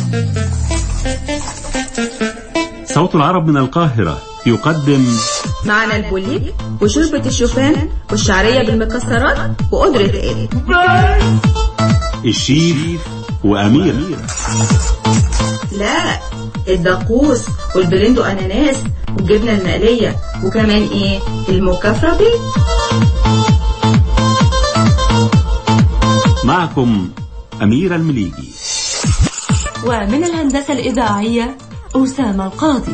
صوت العرب من القاهرة يقدم معنا البوليب وشوربة الشوفان والشعرية بالمكسرات وقدرة ايه الشيف وأمير لا الدقوس والبرندو اناناس والجبنة المقلية وكمان ايه المكفرة بيه معكم أمير المليجي ومن الهندسة الإذاعية أسامة القاضي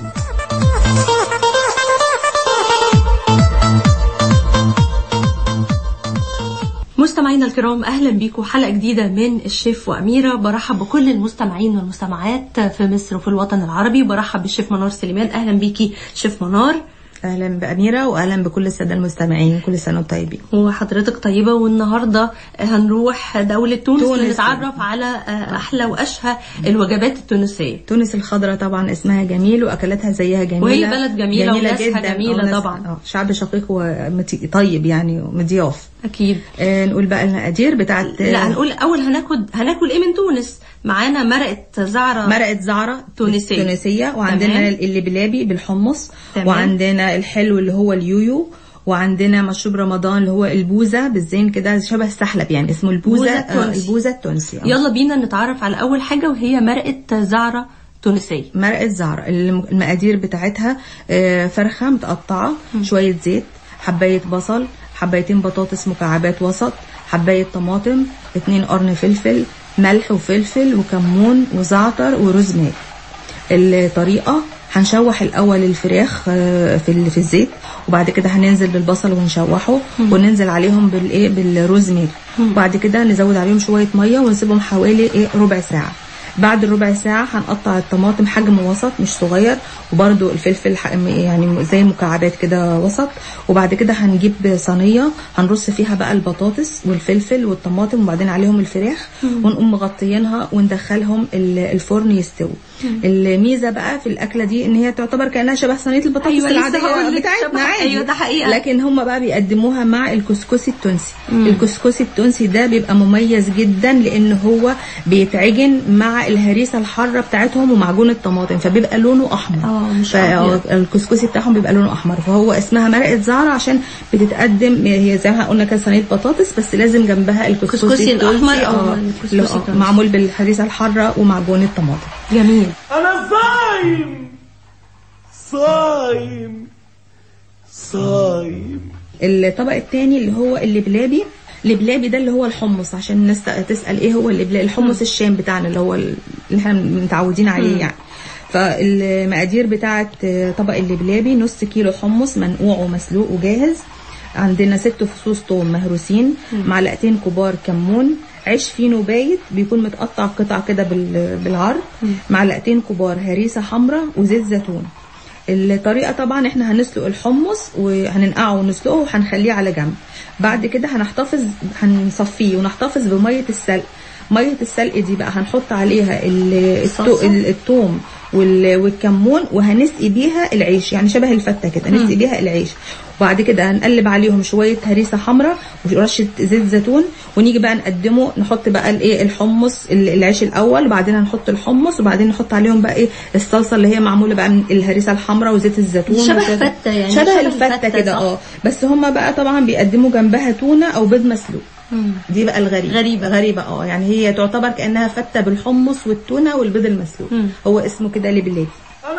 مستمعينا الكرام اهلا بيكم حلقه جديده من الشيف واميره برحب بكل المستمعين والمستمعات في مصر وفي الوطن العربي برحب بالشيف منار سليمان اهلا بيكي شيف منار اهلا باميره واهلا بكل الساده المستمعين كل سنه وانتم طيبين وحضرتك طيبه والنهارده هنروح دوله تونس, تونس. لنتعرف على احلى واشهى الوجبات التونسيه تونس الخضراء طبعا اسمها جميل واكلاتها زيها جميله وهي بلد جميلة وناسها جدا جميلة وناس- طبعا. آه، شعب شقيق وطيب يعني ومضياف اكيد آه نقول بقى المقادير بتاعت لا هنقول اول هناكل هناكل ايه من تونس معانا مرقه زعره مرقه زعره تونسية. تونسيه وعندنا تمام. اللبلابي بالحمص تمام. وعندنا الحلو اللي هو اليويو وعندنا مشروب رمضان اللي هو البوزه بالزين كده شبه السحلب يعني اسمه البوزه بوزة آه، تونسي. البوزه التونسي آه. يلا بينا نتعرف على اول حاجه وهي مرقه زعره تونسيه مرقه زعره الم- المقادير بتاعتها آه، فرخه متقطعه شويه زيت حبايه بصل حبايتين بطاطس مكعبات وسط حبايه طماطم اتنين قرن فلفل ملح وفلفل وكمون وزعتر وروزماري الطريقه هنشوح الاول الفراخ آه، في ال- في الزيت وبعد كده هننزل بالبصل ونشوحه وننزل عليهم بالايه بالروزماري وبعد كده نزود عليهم شويه ميه ونسيبهم حوالي ايه ربع ساعه بعد الربع ساعة هنقطع الطماطم حجم وسط مش صغير وبرده الفلفل ح- يعني زي مكعبات كده وسط وبعد كده هنجيب صينية هنرص فيها بقى البطاطس والفلفل والطماطم وبعدين عليهم الفراخ ونقوم مغطيينها وندخلهم ال- الفرن يستوي الميزة بقى في الأكلة دي إن هي تعتبر كأنها شبه صينية البطاطس أيوة، لسه العادية هقول لك بتاعتنا شبه- عادي أيوة، ده حقيقة. لكن هم بقى بيقدموها مع الكسكسي التونسي الكسكسي التونسي ده بيبقى مميز جدا لان هو بيتعجن مع الهريسه الحاره بتاعتهم ومعجون الطماطم فبيبقى لونه احمر آه، مش أبيض. فالكسكسي بتاعهم بيبقى لونه احمر فهو اسمها مرقه زعره عشان بتتقدم هي زي ما قلنا كده صينيه بطاطس بس لازم جنبها الكسكسي الكسكسي التونسي، الأحمر أو آه، الكسكسي اللي هو التونسي. معمول بالهريسه الحاره ومعجون الطماطم جميل أنا صايم صايم صايم الطبق الثاني اللي هو اللبلابي اللبلابي ده اللي هو الحمص عشان الناس تسال ايه هو اللبلابي الحمص الشام بتاعنا اللي هو اللي احنا متعودين عليه يعني فالمقادير بتاعه طبق اللبلابي نص كيلو حمص منقوع ومسلوق وجاهز عندنا ست فصوص توم مهروسين معلقتين كبار كمون عيش فينو بايت بيكون متقطع قطع كده بال- بالعرض معلقتين كبار هريسه حمراء وزيت زيتون الطريقه طبعا احنا هنسلق الحمص وهننقعه ونسلقه وهنخليه على جنب بعد كده هنحتفظ هنصفيه ونحتفظ بميه السلق ميه السلق دي بقى هنحط عليها ال- التو- الصلصة؟ ال- التوم وال- والكمون وهنسقي بيها العيش يعني شبه الفته كده نسقي بيها العيش وبعد كده هنقلب عليهم شويه هريسه حمراء ورشه زيت زيتون ونيجي بقى نقدمه نحط بقى الايه الحمص ال- العيش الاول وبعدين هنحط الحمص وبعدين نحط عليهم بقى ايه الصلصه اللي هي معموله بقى من الهريسه الحمراء وزيت الزيتون شبه وكده. فتة يعني، شبه, شبه الفته الفتة، كده صح؟ اه بس هما بقى طبعا بيقدموا جنبها تونه او بيض مسلوق دي بقى الغريب غريبة. غريبة اه يعني هي تعتبر كأنها فتة بالحمص والتونة والبيض المسلوق مم. هو اسمه كده لبلابي أنا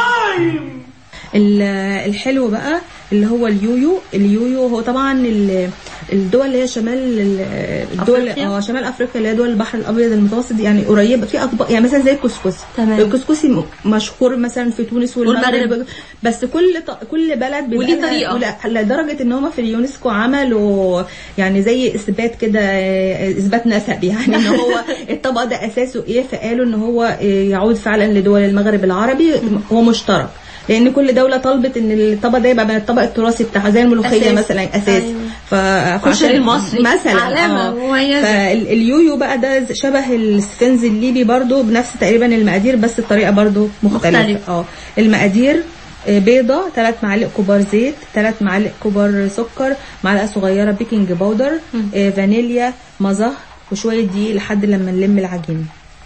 صايم ال- الحلو بقى اللي هو اليويو اليويو هو طبعا ال- الدول اللي هي شمال ال- الدول أفريقيا؟ اه شمال افريقيا اللي هي دول البحر الابيض المتوسط يعني قريبه في اكبر يعني مثلا زي الكسكسي تمام. الكسكسي م- مشهور مثلا في تونس والمغرب والمغرب. بس كل ط- كل بلد بيبقى وليه لها- طريقة. ولا- لدرجه ان هم في اليونسكو عملوا يعني زي اثبات كده آه، اثبات نسب يعني ان هو الطبق ده اساسه ايه فقالوا ان هو آه، يعود فعلا لدول المغرب العربي هو مشترك لان كل دوله طلبت ان الطبق ده يبقى من الطبق التراثي بتاعها زي الملوخيه أساس. مثلا اساس أيوة. ف... كشري فعشان- المصري. مثلا علامة مميزة. فاليويو بقى ده شبه السفنز الليبي برضو بنفس تقريبا المقادير بس الطريقه برضو مختلفه مختلف. اه المقادير آه، بيضة ثلاث معالق كبار زيت ثلاث معالق كبار سكر معلقة صغيرة بيكنج باودر آه، فانيليا مزه وشوية دقيق لحد لما نلم العجينة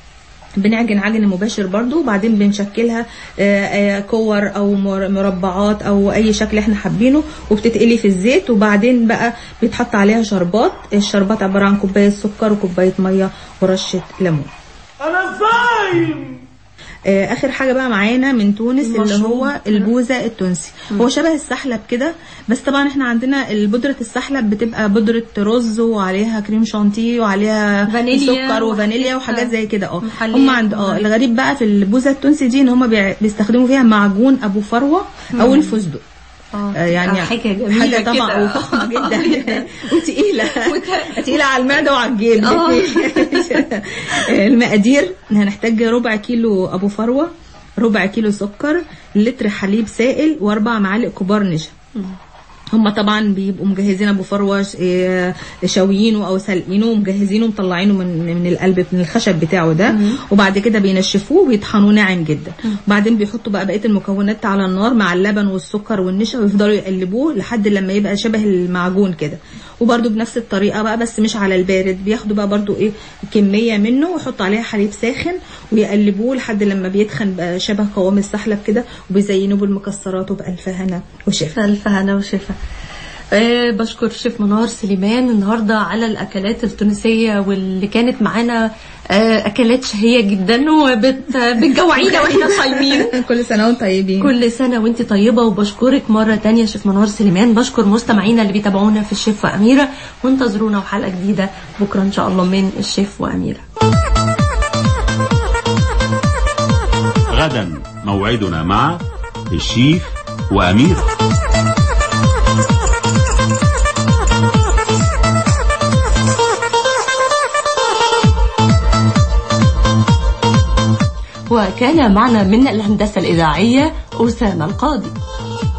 بنعجن عجن مباشر برضو وبعدين بنشكلها آه، آه، كور او مر- مربعات او اي شكل احنا حابينه وبتتقلي في الزيت وبعدين بقى بيتحط عليها شربات الشربات عباره عن كوبايه سكر وكوبايه ميه ورشه ليمون انا صايم آه، اخر حاجه بقى معانا من تونس اللي المشروب. هو البوزه التونسي هو شبه السحلب كده بس طبعا احنا عندنا بودره السحلب بتبقى بودره رز وعليها كريم شانتيه وعليها فانيليا سكر وفانيليا وحاجات- وحاجات زي كده اه محلية هم عند اه وحاجات. الغريب بقى في البوزه التونسي دي ان هم بيع- بيستخدموا فيها معجون ابو فروه او الفستق اه آه، يعني حاجه جميله حاجه طبعا كده. وفخمه جدا وتقيله وت- تقيله على المعده وعلى الجيب آه. المقادير هنحتاج ربع كيلو ابو فروه ربع كيلو سكر لتر حليب سائل واربع معالق كبار نشا هم طبعا بيبقوا مجهزين ابو فروه ش- إيه، شاويينه او سلقينه ومجهزينه ومطلعينه من من القلب من الخشب بتاعه ده وبعد كده بينشفوه ويطحنوه ناعم جدا وبعدين بيحطوا بقى بقيه المكونات على النار مع اللبن والسكر والنشا ويفضلوا يقلبوه لحد لما يبقى شبه المعجون كده وبرده بنفس الطريقه بقى بس مش على البارد بياخدوا بقى برده ايه كميه منه ويحطوا عليها حليب ساخن ويقلبوه لحد لما بيتخن بقى شبه قوام السحلب كده وبيزينوه بالمكسرات وبألف هنا وشفا ألف هنا وشفا أه بشكر شيف منار سليمان النهارده على الاكلات التونسيه واللي كانت معانا أه اكلات شهيه جدا وبتجوعينا واحنا صايمين كل سنه وانتم طيبين كل سنه وانت طيبه وبشكرك مره تانية شيف منار سليمان بشكر مستمعينا اللي بيتابعونا في الشيف واميره وانتظرونا وحلقه جديده بكره ان شاء الله من الشيف واميره غدا موعدنا مع الشيف وأميرة وكان معنا من الهندسه الاذاعيه اسامه القاضي